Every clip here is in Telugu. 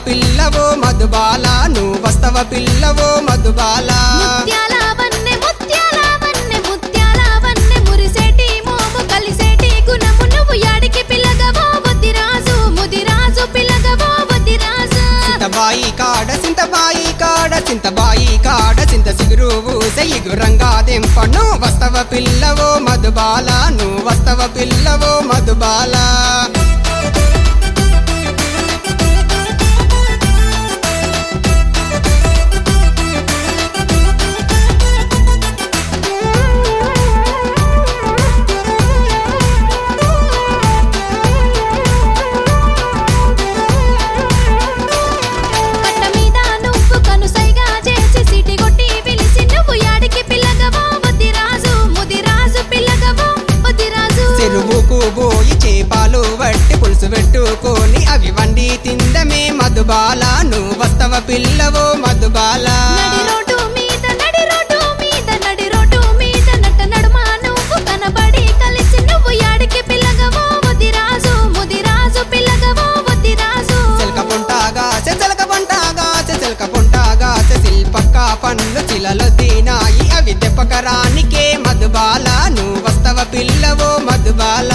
పిల్లవో మధుబాల నువ్వు వస్తవ పిల్లవో మధుబాల ముత్యాల వన్నె ముత్యాల వన్నె ముత్యాల వన్నె మురిసేటి మోము కలిసేటి గుణము నువ్వు యాడికి పిల్లగవో బుద్ధిరాజు ముదిరాజు పిల్లగవో బుద్ధిరాజు సింతబాయి కాడ సింతబాయి కాడ సింతబాయి కాడ సింత సిగురువు సైగురంగా దెంపను వస్తవ పిల్లవో మధుబాల నువ్వు వస్తవ పిల్లవో మధుబాల కట్ట మీద నువ్వు కనుసైగా చేసి సిటి కొట్టి పిలిచి నువ్వు యాడికి పిల్లగవో బుద్ధిరాజు ముదిరాజు పిల్లగవో బుద్ధిరాజు చెరువుకు పోయి చేపాలు వట్టి పులుసు పెట్టుకొని అవి వండి తిందమే మధుబాల నువ్వు వస్తవ పిల్లవో మధుబాల నడి రోడ్డు మీద నడి రోడ్డు మీద నడి రోడ్డు మీద నట్ట నడుమ నువ్వు కనబడి కలిసి నువ్వు యాడికి పిల్లగవో బుద్ధిరాజు ముదిరాజు పిల్లగవో బుద్ధిరాజు చిలక పొంటాగా చిలక పొంటాగా చిలక పొంటాగా శిల్పక్క పండ్లు చిలలో తినాయి అవి దెప్పకరానికే మధుబాల నువ్వు వస్తవ పిల్లవో మధుబాల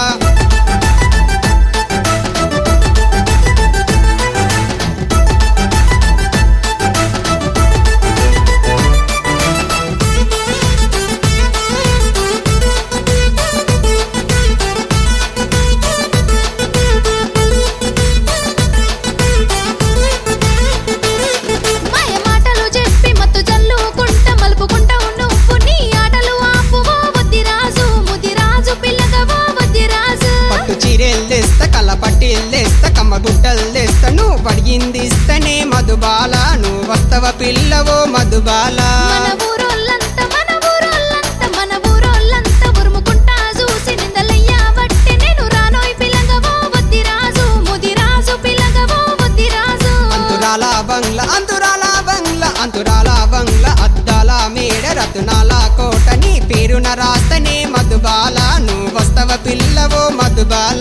మాయ మాటలు చెప్పి మత్తు జల్లుకుంట మలుపుకుంటావు నువ్వు నీ ఆటలు ఆపువో బుద్ధిరాజు ముదిరాజు పిల్లగవో బుద్ధిరాజు పట్టు చీరెల్లేస్తా కళ్ళ పట్టిల్లేస్తా కమ్మ గుట్టల్లేస్తా నువ్వు అడిగింది ఇస్తనే మధుబాల నువ్వు వస్తవ పిల్లవో మధుబాల మన ఊరోళ్ళంతా మన ఊరోళ్ళంతా మన ఊరోళ్ళంతా ఉరుముకుంటా చూసి నిందలయ్యా బట్టి నేను రానోయ్ పిల్లగవో బుద్ధిరాజు ముదిరాజు పిల్లగవో బుద్ధిరాజు అంతురాల బంగ్లా అంతురాల బంగ్లా అంతురాల బంగ్లా అద్దాల మేడ రతునాల కోట నీ పేరున రాస్తనే మధుబాల నువ్వు వస్తవ పిల్లవో మధుబాల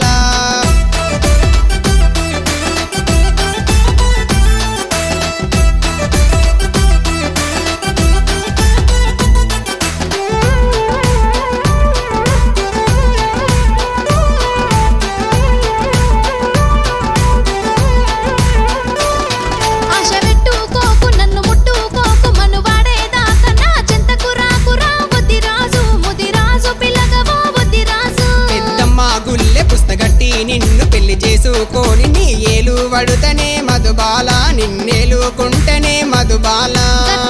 ఆశ పెట్టుకోకు నన్ను ముట్టుకోకు మనువాడేదాకా నా చెంతకు రాకు రా బుద్ధిరాజు ముదిరాజు పిల్లగవో బుద్ధిరాజు పెద్దమ్మ గుల్లె పుస్తగట్టి నిన్ను పెళ్లి చేసుకోని నీ ఏలు వడుతనే మధుబాల నిన్నేలుకుంటనే మధుబాల గత